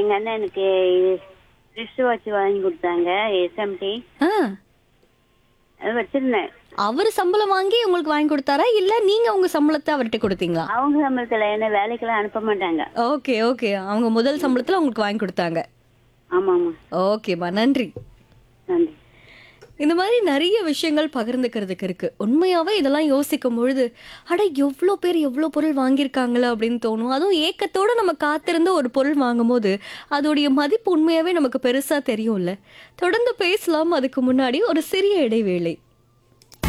எங்க அண்ணன் எனக்கு ரிஸ்ட் வாட்ச் வாங்கி கொடுத்தாங்க எஸ்எம்டி ஆ அது வச்சிருந்தேன் அவர் சம்பளம் வாங்கி உங்களுக்கு வாங்கி கொடுத்தாரா இல்ல நீங்க உங்க சம்பளத்தை அவர்கிட்ட கொடுத்தீங்களா அவங்க சம்பளத்துல என்ன வேலைக்கெல்லாம் அனுப்ப மாட்டாங்க ஓகே ஓகே அவங்க முதல் சம்பளத்துல உங்களுக்கு வாங்கி கொடுத்தாங்க ஆமா ஆமா ஓகேம்மா நன்றி நன்றி இந்த மாதிரி நிறைய விஷயங்கள் பகிர்ந்துக்கிறதுக்கு இருக்கு உண்மையாவே இதெல்லாம் யோசிக்கும் பொழுது அட எவ்வளோ பேர் எவ்வளோ பொருள் வாங்கியிருக்காங்களே அப்படின்னு தோணும் அதுவும் ஏக்கத்தோட நம்ம காத்திருந்து ஒரு பொருள் வாங்கும்போது அதோடைய மதிப்பு உண்மையாவே நமக்கு பெருசா தெரியும்ல தொடர்ந்து பேசலாம் அதுக்கு முன்னாடி ஒரு சிறிய இடைவேளை